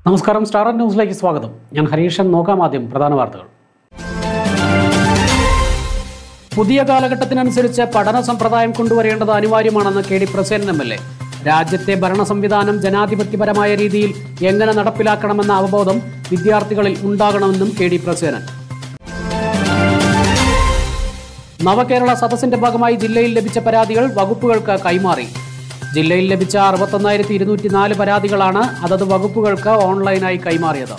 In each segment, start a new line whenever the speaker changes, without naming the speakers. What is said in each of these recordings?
നമസ്കാരം സ്റ്റാർ ന്യൂസിലേക്ക് സ്വാഗതം ഞാൻ ഹരീഷൻ നോക്കാം ആദ്യം പ്രധാന വാർത്തകൾ പുതിയ കാലഘട്ടത്തിനനുസരിച്ച് പഠന സമ്പ്രദായം കൊണ്ടുവരേണ്ടത് അനിവാര്യമാണെന്ന് K D Prasenan M L A രാജ്യത്തെ ഭരണ സംവിധാനം ജനാധിപത്യപരമായ രീതിയിൽ എങ്ങനെ നടപ്പിലാക്കണമെന്ന അവബോധം വിദ്യാർത്ഥികളിൽ ഉണ്ടാകണമെന്നും കെ ഡി പ്രസേനൻ നവകേരള സദസ്സിന്റെ ഭാഗമായി ജില്ലയിൽ ലഭിച്ച പരാതികൾ വകുപ്പുകൾക്ക് കൈമാറി ജില്ലയിൽ ലഭിച്ച അറുപത്തൊന്നായിരത്തി ഇരുന്നൂറ്റി നാല് പരാതികളാണ് അതത് വകുപ്പുകൾക്ക് ഓൺലൈനായി കൈമാറിയത്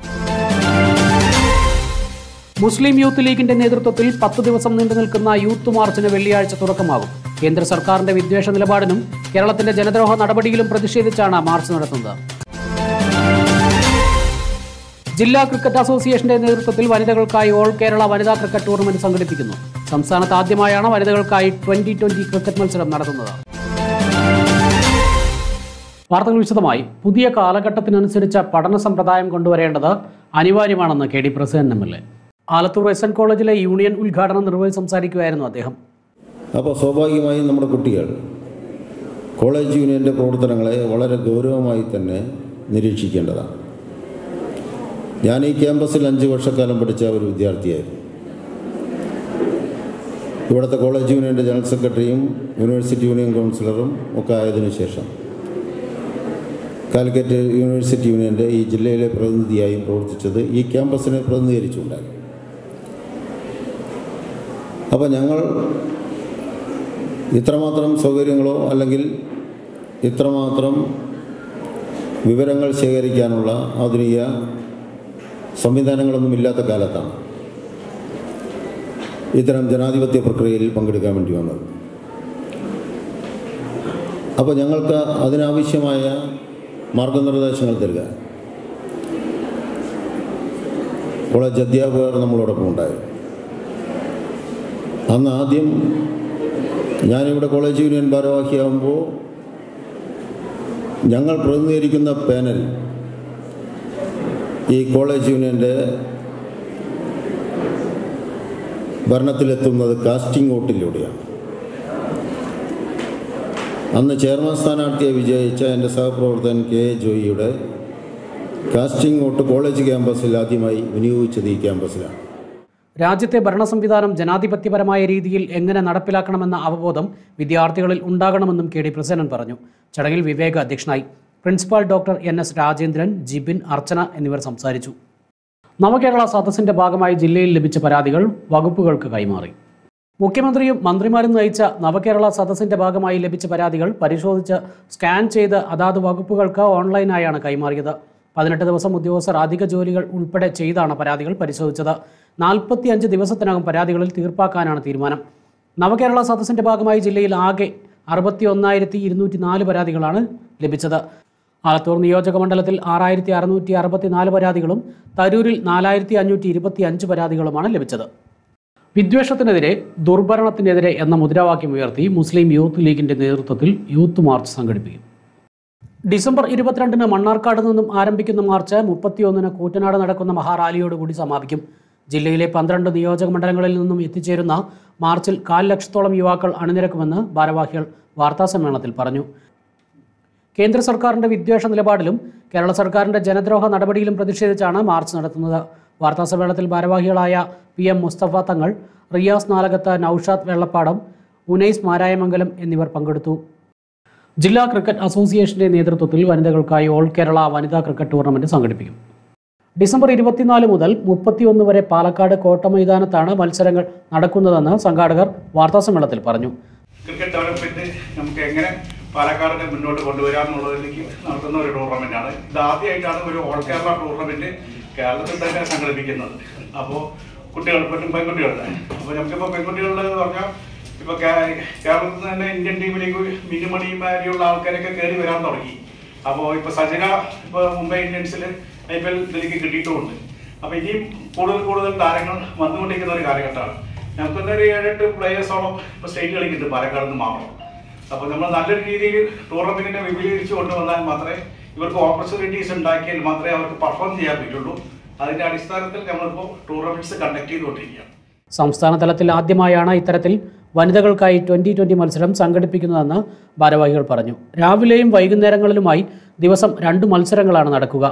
മുസ്ലിം യൂത്ത് ലീഗിന്റെ നേതൃത്വത്തിൽ പത്ത് ദിവസം നീണ്ടു നിൽക്കുന്ന യൂത്ത് മാർച്ചിന് വെള്ളിയാഴ്ച തുടക്കമാകും കേന്ദ്ര സർക്കാരിന്റെ വിദ്വേഷ നിലപാടിനും കേരളത്തിന്റെ ജനദ്രോഹ നടപടിയിലും പ്രതിഷേധിച്ചാണ് മാർച്ച് നടത്തുന്നത് ജില്ലാ ക്രിക്കറ്റ് അസോസിയേഷന്റെ നേതൃത്വത്തിൽ വനിതകൾക്കായി ഓൾ കേരള വനിതാ ക്രിക്കറ്റ് ടൂർണമെന്റ് സംഘടിപ്പിക്കുന്നു സംസ്ഥാനത്ത് ആദ്യമായാണ് വനിതകൾക്കായി ട്വന്റി ട്വന്റി ക്രിക്കറ്റ് മത്സരം നടത്തുന്നത് വാർത്തകൾ വിശദമായി പുതിയ കാലഘട്ടത്തിനനുസരിച്ച പഠന സമ്പ്രദായം കൊണ്ടുവരേണ്ടത് അനിവാര്യമാണെന്ന് K D president M L A Alathur S N കോളേജിലെ യൂണിയൻ ഉദ്ഘാടനം നിർവഹിച്ച് സംസാരിക്കുകയായിരുന്നു അദ്ദേഹം
അപ്പോൾ സ്വാഭാവികമായും നമ്മുടെ കുട്ടികൾ കോളേജ് യൂണിയൻ്റെ പ്രവർത്തനങ്ങളെ വളരെ ഗൗരവമായി തന്നെ നിരീക്ഷിക്കേണ്ടതാണ് ഞാൻ ഈ ക്യാമ്പസിൽ അഞ്ച് വർഷക്കാലം പഠിച്ച ഒരു വിദ്യാർത്ഥിയായിരുന്നു ഇവിടുത്തെ കോളേജ് യൂണിയൻ്റെ ജനറൽ സെക്രട്ടറിയും യൂണിവേഴ്സിറ്റി യൂണിയൻ കൗൺസിലറും ഒക്കെ ആയതിനു ശേഷം കാലിക്കറ്റ് യൂണിവേഴ്സിറ്റി യൂണിയൻ്റെ ഈ ജില്ലയിലെ പ്രതിനിധിയായും പ്രവർത്തിച്ചത് ഈ ക്യാമ്പസിനെ പ്രതിനിധീകരിച്ചുണ്ടായി അപ്പോൾ ഞങ്ങൾ ഇത്രമാത്രം സൗകര്യങ്ങളോ അല്ലെങ്കിൽ ഇത്രമാത്രം വിവരങ്ങൾ ശേഖരിക്കാനുള്ള ആധുനിക സംവിധാനങ്ങളൊന്നും ഇല്ലാത്ത കാലത്താണ് ഇത്തരം ജനാധിപത്യ പ്രക്രിയയിൽ പങ്കെടുക്കാൻ വേണ്ടി വന്നത് അപ്പോൾ ഞങ്ങൾക്ക് അതിനാവശ്യമായ മാർഗനിർദ്ദേശങ്ങൾ തരിക കോളേജ് അധ്യാപകർ നമ്മളോടൊപ്പം ഉണ്ടായിരുന്നു അന്ന് ആദ്യം ഞാനിവിടെ കോളേജ് യൂണിയൻ ഭാരവാഹിയാകുമ്പോൾ ഞങ്ങൾ പ്രതിനിധീകരിക്കുന്ന പാനൽ ഈ കോളേജ് യൂണിയൻ്റെ ഭരണത്തിലെത്തുന്നത് കാസ്റ്റിംഗ് വോട്ടിലൂടെയാണ് അന്ന് ചെയർമാൻ സ്ഥാനാർത്ഥിയെ വിജയിച്ച എൻ്റെ സഹപ്രവർത്തകൻ കെ എ ജോയിയുടെ കാസ്റ്റിംഗ് വോട്ട് കോളേജ് ക്യാമ്പസിൽ ആദ്യമായി വിനിയോഗിച്ചത് ഈ ക്യാമ്പസിലാണ്
രാജ്യത്തെ ഭരണ സംവിധാനം ജനാധിപത്യപരമായ രീതിയിൽ എങ്ങനെ നടപ്പിലാക്കണമെന്ന അവബോധം വിദ്യാർത്ഥികളിൽ ഉണ്ടാകണമെന്നും കെ ഡി പ്രസേനൻ പറഞ്ഞു ചടങ്ങിൽ വിവേക അധ്യക്ഷനായി principal doctor N S Rajendran Jibin Archana എന്നിവർ സംസാരിച്ചു നവകേരള സദസ്സിന്റെ ഭാഗമായി ജില്ലയിൽ ലഭിച്ച പരാതികൾ വകുപ്പുകൾക്ക് കൈമാറി മുഖ്യമന്ത്രിയും മന്ത്രിമാരും നയിച്ച നവകേരള സദസ്സിന്റെ ഭാഗമായി ലഭിച്ച പരാതികൾ പരിശോധിച്ച് സ്കാൻ ചെയ്ത് അതാത് വകുപ്പുകൾക്ക് ഓൺലൈനായാണ് കൈമാറിയത് പതിനെട്ട് ദിവസം ഉദ്യോഗസ്ഥർ അധിക ജോലികൾ ഉൾപ്പെടെ ചെയ്താണ് പരാതികൾ പരിശോധിച്ചത് നാൽപ്പത്തി അഞ്ച് ദിവസത്തിനകം പരാതികളിൽ തീർപ്പാക്കാനാണ് തീരുമാനം നവകേരള സദസ്സിന്റെ ഭാഗമായി ജില്ലയിൽ ആകെ അറുപത്തി ഒന്നായിരത്തി ഇരുന്നൂറ്റി നാല് പരാതികളാണ് ലഭിച്ചത് ആലത്തൂർ നിയോജക മണ്ഡലത്തിൽ ആറായിരത്തി അറുന്നൂറ്റി അറുപത്തിനാല് പരാതികളും തരൂരിൽ നാലായിരത്തി അഞ്ഞൂറ്റി ഇരുപത്തി അഞ്ച് പരാതികളുമാണ് ലഭിച്ചത് വിദ്വേഷത്തിനെതിരെ ദുർഭരണത്തിനെതിരെ എന്ന മുദ്രാവാക്യം ഉയർത്തി മുസ്ലിം യൂത്ത് ലീഗിന്റെ നേതൃത്വത്തിൽ യൂത്ത് മാർച്ച് സംഘടിപ്പിക്കും ഡിസംബർ ഇരുപത്തിരണ്ടിന് മണ്ണാർക്കാട് നിന്നും ആരംഭിക്കുന്ന മാർച്ച് മുപ്പത്തിയൊന്നിന് കൂറ്റനാട് നടക്കുന്ന മഹാറാലിയോടുകൂടി സമാപിക്കും ജില്ലയിലെ പന്ത്രണ്ട് നിയോജക മണ്ഡലങ്ങളിൽ നിന്നും എത്തിച്ചേരുന്ന മാർച്ചിൽ കാൽ ലക്ഷത്തോളം യുവാക്കൾ അണിനിരക്കുമെന്ന് ഭാരവാഹികൾ വാർത്താസമ്മേളനത്തിൽ പറഞ്ഞു കേന്ദ്ര സർക്കാരിന്റെ വിദ്വേഷ നിലപാടിലും കേരള സർക്കാരിന്റെ ജനദ്രോഹ നടപടിയിലും പ്രതിഷേധിച്ചാണ് മാർച്ച് നടത്തുന്നത് വാർത്താസമ്മേളനത്തിൽ ഭാരവാഹികളായ പി എം മുസ്തഫ തങ്ങൾ റിയാസ് നാലകത്ത് നൌഷാദ് വെള്ളപ്പാടം ഉനൈസ് മാരായമംഗലം എന്നിവർ പങ്കെടുത്തു ജില്ലാ ക്രിക്കറ്റ് അസോസിയേഷന്റെ നേതൃത്വത്തിൽ വനിതകൾക്കായി ഓൾ കേരള വനിതാ ക്രിക്കറ്റ് ടൂർണമെന്റ് സംഘടിപ്പിക്കും ഡിസംബർ ഇരുപത്തിനാല് മുതൽ മുപ്പത്തിയൊന്ന് വരെ പാലക്കാട് കോട്ട മൈതാനത്താണ് മത്സരങ്ങൾ നടക്കുന്നതെന്ന് സംഘാടകർ വാർത്താസമ്മേളനത്തിൽ പറഞ്ഞു
ക്രിക്കറ്റ് ഡെവലപ്മെന്റ് നമുക്ക് എങ്ങനെ പാലക്കാടിനെ മുന്നോട്ട് കൊണ്ടുവരാമെന്നുള്ളതിലേക്ക് നടത്തുന്ന ഒരു ടൂർണമെന്റ് ആണ് ഇത് ആദ്യമായിട്ടാണ് ഒരു ഓൾ കേരള ടൂർണമെന്റ് കേരളത്തിൽ തന്നെ സംഘടിപ്പിക്കുന്നത് അപ്പോൾ കുട്ടികൾ പെട്ടും പെൺകുട്ടികളുടെ അപ്പോൾ നമുക്കിപ്പോൾ പെൺകുട്ടികളുടെ എന്ന് പറഞ്ഞാൽ ഇപ്പോൾ കേരളത്തിൽ നിന്ന് തന്നെ ഇന്ത്യൻ ടീമിലേക്ക് മിനിമണിമാരിയുള്ള ആൾക്കാരൊക്കെ കയറി വരാൻ തുടങ്ങി അപ്പോൾ ഇപ്പോൾ സജന ഇപ്പോൾ മുംബൈ ഇന്ത്യൻസിൽ ഐ പി എൽ ഇതിലേക്ക് കിട്ടിയിട്ടുമുണ്ട് അപ്പോൾ ഇനിയും കൂടുതൽ കൂടുതൽ താരങ്ങൾ വന്നുകൊണ്ടിരിക്കുന്ന ഒരു കാലഘട്ടമാണ് നമുക്കൊരു ഒരു ഏഴെട്ട് പ്ലേയേഴ്സോളം ഇപ്പോൾ സ്റ്റേറ്റ് കളിക്കുന്നുണ്ട് പാലക്കാട് നിന്ന് മാത്രം അപ്പോൾ നമ്മൾ നല്ലൊരു രീതിയിൽ ടൂർണമെന്റിനെ വിപുലീകരിച്ച് കൊണ്ടുവന്നാൽ മാത്രമേ ഇവർക്ക് ഓപ്പർച്യൂണിറ്റീസ് ഉണ്ടാക്കിയാൽ മാത്രമേ അവർക്ക് പെർഫോം ചെയ്യാൻ പറ്റുള്ളൂ അതിന്റെ അടിസ്ഥാനത്തിൽ നമ്മളിപ്പോൾ ടൂർണമെന്റ്സ് കണ്ടക്ട് ചെയ്തുകൊണ്ടിരിക്കുകയാണ്
സംസ്ഥാന തലത്തിൽ ആദ്യമായാണ് ഇത്തരത്തിൽ വനിതകൾക്കായി ട്വന്റി ട്വന്റി മത്സരം സംഘടിപ്പിക്കുന്നതെന്ന് ഭാരവാഹികൾ പറഞ്ഞു രാവിലെയും വൈകുന്നേരങ്ങളിലുമായി ദിവസം രണ്ട് മത്സരങ്ങളാണ് നടക്കുക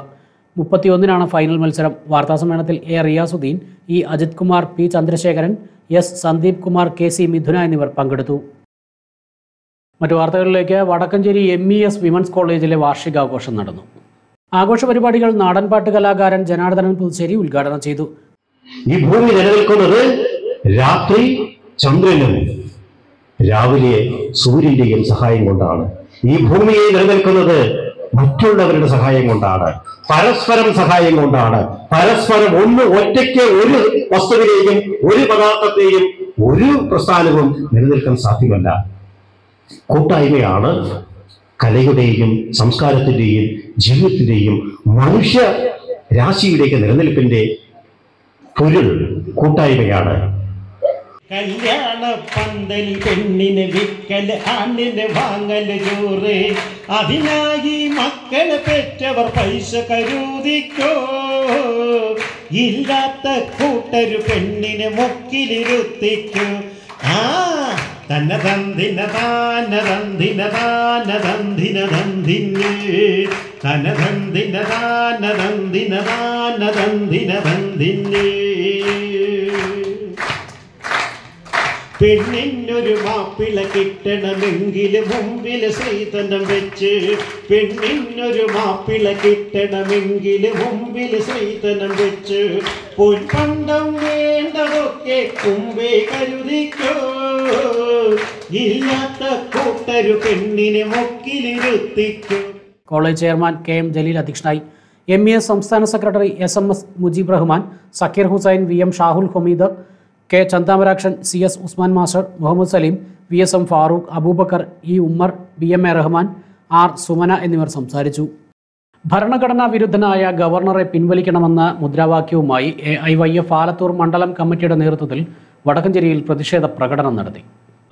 മുപ്പത്തിയൊന്നിനാണ് ഫൈനൽ മത്സരം വാർത്താസമ്മേളനത്തിൽ A Riyasuddin E Ajith Kumar P Chandrasekharan S Sandeep Kumar K C Mithuna എന്നിവർ പങ്കെടുത്തു മറ്റു വാർത്തകളിലേക്ക് Vadakkencherry M E S women's കോളേജിലെ വാർഷികാഘോഷം നടന്നു ആഘോഷ പരിപാടികൾ നാടൻപാട്ട് കലാകാരൻ ജനാർദ്ദനൻ പുതുശ്ശേരി ഉദ്ഘാടനം ചെയ്തു
ഈ ഭൂമി നിലനിൽക്കുന്നത് രാത്രി ചന്ദ്രനും രാവിലെ സൂര്യന്റെയും സഹായം കൊണ്ടാണ് ഈ ഭൂമിയെ നിലനിൽക്കുന്നത് മറ്റുള്ളവരുടെ സഹായം കൊണ്ടാണ് പരസ്പരം സഹായം കൊണ്ടാണ് പരസ്പരം ഒന്ന് ഒറ്റയ്ക്ക് ഒരു വസ്തുവിനെയും ഒരു പദാർത്ഥത്തെയും ഒരു പ്രസ്ഥാനവും നിലനിൽക്കാൻ സാധ്യമല്ല കൂട്ടായ്മയാണ് കലയുടെയും സംസ്കാരത്തിന്റെയും ജീവിതത്തിന്റെയും മനുഷ്യ രാശിയുടെയൊക്കെ നിലനിൽപ്പിന്റെ പൊരുൾ കൂട്ടായ്മയാണ്
കല്യാണ പന്തലിൽ പെണ്ണിന് വിക്കല് ആണിന് വാങ്ങല് ചോറ് അതിനായി മക്കളെ പെറ്റവർ പൈസ കരുതിക്കോ ഇല്ലാത്ത കൂട്ടരു പെണ്ണിനെ മുക്കിലിരുത്തിക്കോ ആ തന്ന തന്തിന താന തന്തിന താന തന്തിന തന്തിന് തന തന്തിന താന തന്തിന താന തന്തിന തന്തിന് പെണ്ണിനൊരു മാപ്പിള കിട്ടണമെങ്കിൽ മുമ്പിൽ ശ്രീധനം വെച്ച് പെണ്ണിനൊരു മാപ്പിള കിട്ടണമെങ്കിൽ മുമ്പിൽ ശ്രീധനം വെച്ച് പൊൻപണ്ടം വേണ്ടതൊക്കെ കുമ്പേ കരുതിക്കോ ഇല്ലാത്ത കൂട്ടരു പെണ്ണിനെ മൊക്കിലിരുത്തിക്കോ
college chairman K M Jaleel അധ്യക്ഷനായി എം ഇ എസ് സംസ്ഥാന secretary S M S Mujeeb Rahman Sakir Hussain V M Shahul Hameed K Chandamarakshan C S Usman master Muhammad Salim V S M Farooq Abubakar E Ummer B M A Rahman R Sumana എന്നിവർ സംസാരിച്ചു ഭരണഘടനാ വിരുദ്ധനായ ഗവർണറെ പിൻവലിക്കണമെന്ന മുദ്രാവാക്യവുമായി A I Y F Alathur മണ്ഡലം കമ്മിറ്റിയുടെ നേതൃത്വത്തിൽ വടക്കഞ്ചേരിയിൽ പ്രതിഷേധ പ്രകടനം നടത്തി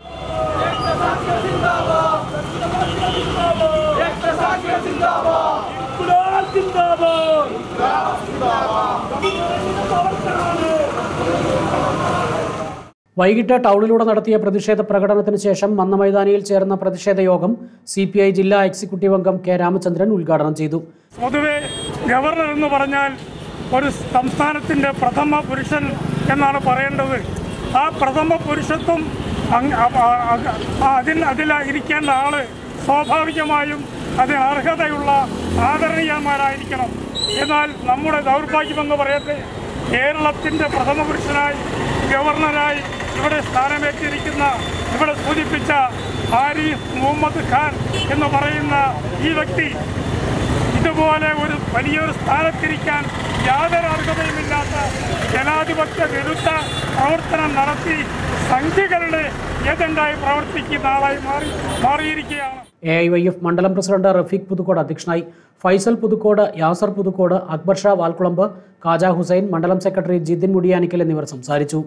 വൈകിട്ട് ടൗണിലൂടെ നടത്തിയ പ്രതിഷേധ പ്രകടനത്തിന് ശേഷം മന്നമൈതാനിയിൽ ചേർന്ന പ്രതിഷേധ യോഗം സി പി ഐ ജില്ലാ എക്സിക്യൂട്ടീവ് അംഗം കെ രാമചന്ദ്രൻ ഉദ്ഘാടനം ചെയ്തു
പൊതുവെ ഗവർണർ എന്ന് പറഞ്ഞാൽ ഒരു സംസ്ഥാനത്തിൻ്റെ പ്രഥമ പുരുഷൻ എന്നാണ് പറയേണ്ടത് ആ പ്രഥമ പുരുഷത്വം അങ് അ- അ- അ- അതിൽ അതിൽ ഇരിക്കേണ്ട ആള് സ്വാഭാവികമായും അതിന് അർഹതയുള്ള ആദരണീയന്മാരായിരിക്കണം എന്നാൽ നമ്മുടെ ദൗർഭാഗ്യമെന്ന് പറയട്ടെ കേരളത്തിൻ്റെ പ്രഥമ പുരുഷനായി ഗവർണറായി ഇവിടെ സ്ഥാനമേറ്റിരിക്കുന്ന ഇവിടെ സൂചിപ്പിച്ച ഹാരിസ് മുഹമ്മദ് ഖാൻ എന്ന് പറയുന്ന ഈ വ്യക്തി ഇതുപോലെ ഒരു വലിയൊരു സ്ഥാനത്തിരിക്കാൻ യാതൊരു അർഹതയുമില്ലാത്ത ജനാധിപത്യ വിരുദ്ധ പ്രവർത്തനം നടത്തി സംഖ്യകളുടെ ഏജന്റായി പ്രവർത്തിക്കുന്ന ആളായി മാറി മാറിയിരിക്കുകയാണ്
എ ഐ വൈ എഫ് മണ്ഡലം പ്രസിഡന്റ് റഫീഖ് പുതുക്കോട് അധ്യക്ഷനായി ഫൈസൽ പുതുക്കോട് യാസർ പുതുക്കോട് അക്ബർ ഷാ വാൽക്കുളമ്പ് കാജ ഹുസൈൻ മണ്ഡലം സെക്രട്ടറി ജിതിൻ മുടിയാനിക്കൽ എന്നിവർ സംസാരിച്ചു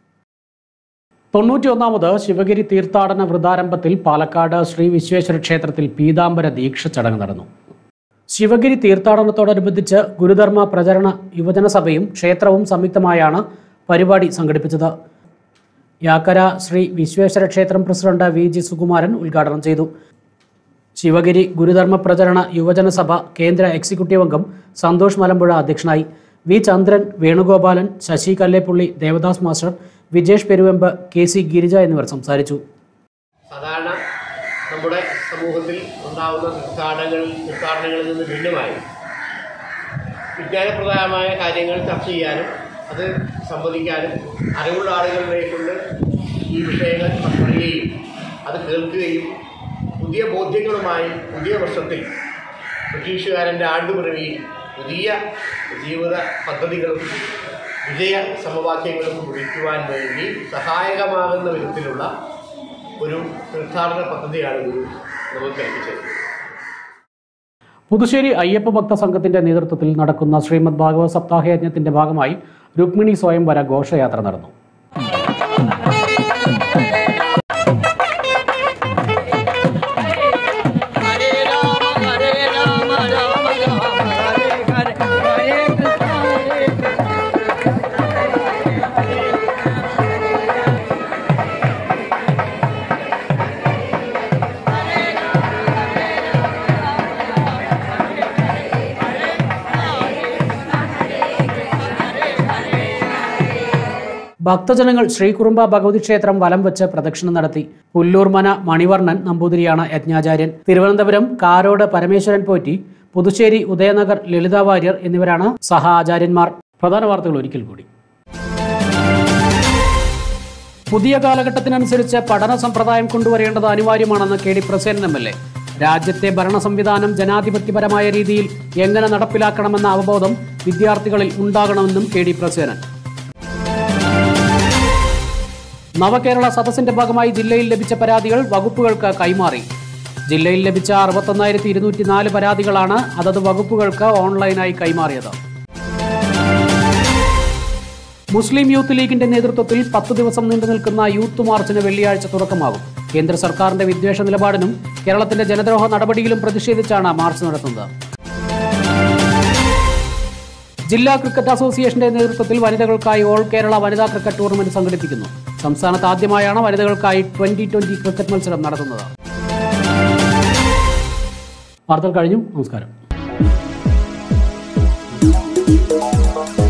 തൊണ്ണൂറ്റിയൊന്നാമത് ശിവഗിരി തീർത്ഥാടന വൃതാരംഭത്തിൽ പാലക്കാട് ശ്രീ വിശ്വേശ്വര ക്ഷേത്രത്തിൽ പീതാംബര ദീക്ഷ ചടങ്ങ് നടന്നു ശിവഗിരി തീർത്ഥാടനത്തോടനുബന്ധിച്ച് ഗുരുധർമ്മ പ്രചരണ യുവജന സഭയും ക്ഷേത്രവും സംയുക്തമായാണ് പരിപാടി സംഘടിപ്പിച്ചത് യാക്കര ശ്രീ വിശ്വേശ്വര ക്ഷേത്രം പ്രസിഡന്റ് വി ജി സുകുമാരൻ ഉദ്ഘാടനം ചെയ്തു ശിവഗിരി ഗുരുധർമ്മ പ്രചരണ യുവജന സഭ കേന്ദ്ര എക്സിക്യൂട്ടീവ് അംഗം സന്തോഷ് മലമ്പുഴ അധ്യക്ഷനായി V Chandran Venugopalan Sasi Kalleppully Devadas master Vijesh Peruvemba K C Girija എന്നിവർ സംസാരിച്ചു
സാധാരണ നമ്മുടെ സമൂഹത്തിൽ ഉണ്ടാകുന്ന തീർത്ഥാടനങ്ങളിൽ തീർത്ഥാടനങ്ങളിൽ നിന്ന് ഭിന്നമായി വിജ്ഞാനപ്രദമായ കാര്യങ്ങൾ ചർച്ച ചെയ്യാനും അത് സംവദിക്കാനും അറിവുള്ള ആളുകളെ കൊണ്ട് ഈ വിഷയങ്ങൾ പറയുകയും അത് കേൾക്കുകയും പുതിയ ബോധ്യങ്ങളുമായി പുതിയ വർഷത്തിൽ ബ്രിട്ടീഷുകാരൻ്റെ ആണ്ടുപിറവിയിൽ പുതിയ ജീവിത പദ്ധതികളും വിജയ സമവാക്യങ്ങളും കുറിക്കുവാൻ വേണ്ടി സഹായകമാകുന്ന വിധത്തിലുള്ള ഒരു തീർത്ഥാടന പദ്ധതിയാണ് ഗുരു നമുക്ക് കൽപ്പിച്ചത്
പുതുശ്ശേരി അയ്യപ്പ ഭക്ത സംഘത്തിന്റെ നേതൃത്വത്തിൽ നടക്കുന്ന ശ്രീമദ് ഭാഗവത സപ്താഹയജ്ഞത്തിന്റെ ഭാഗമായി രുക്മിണി സ്വയംവര ഘോഷയാത്ര നടന്നു ഭക്തജനങ്ങൾ ശ്രീകുറുമ്പ ഭഗവതി ക്ഷേത്രം വലം വെച്ച് പ്രദക്ഷിണം നടത്തി പുല്ലൂർമന മണിവർണ്ണൻ നമ്പൂതിരിയാണ് യജ്ഞാചാര്യൻ തിരുവനന്തപുരം കാരോട് പരമേശ്വരൻ പോറ്റി പുതുശ്ശേരി ഉദയനഗർ ലളിത വാര്യർ എന്നിവരാണ് സഹ ആചാര്യന്മാർ പ്രധാന വാർത്തകൾ ഒരിക്കൽ കൂടി പുതിയ കാലഘട്ടത്തിനനുസരിച്ച് പഠന സമ്പ്രദായം കൊണ്ടുവരേണ്ടത് അനിവാര്യമാണെന്ന് K D Prasenan M L A രാജ്യത്തെ ഭരണ സംവിധാനം ജനാധിപത്യപരമായ രീതിയിൽ എങ്ങനെ നടപ്പിലാക്കണമെന്ന അവബോധം വിദ്യാർത്ഥികളിൽ ഉണ്ടാകണമെന്നും കെ ഡി പ്രസേനൻ നവകേരള സദസ്സിന്റെ ഭാഗമായി ജില്ലയിൽ ലഭിച്ച പരാതികൾ വകുപ്പുകൾക്ക് കൈമാറി ജില്ലയിൽ ലഭിച്ച അറുപത്തൊന്നായിരത്തി ഇരുന്നൂറ്റി നാല് പരാതികളാണ് അതത് വകുപ്പുകൾക്ക് ഓൺലൈനായി കൈമാറിയത് മുസ്ലിം യൂത്ത് ലീഗിന്റെ നേതൃത്വത്തിൽ പത്ത് ദിവസം നീണ്ടു നിൽക്കുന്ന യൂത്ത് മാർച്ചിന് വെള്ളിയാഴ്ച തുടക്കമാകും കേന്ദ്ര സർക്കാരിന്റെ വിദ്വേഷ നിലപാടിനും കേരളത്തിന്റെ ജനദ്രോഹ നടപടിയിലും പ്രതിഷേധിച്ചാണ് മാർച്ച് നടത്തുന്നത് ജില്ലാ ക്രിക്കറ്റ് അസോസിയേഷന്റെ നേതൃത്വത്തിൽ വനിതകൾക്കായി ഓൾ കേരള വനിതാ ക്രിക്കറ്റ് ടൂർണമെന്റ് സംഘടിപ്പിക്കുന്നു സംസ്ഥാനത്ത് ആദ്യമായാണ് വനിതകൾക്കായി ട്വന്റി ട്വന്റി ക്രിക്കറ്റ് മത്സരം നടത്തുന്നത് വാർത്തകൾ കഴിഞ്ഞു നമസ്കാരം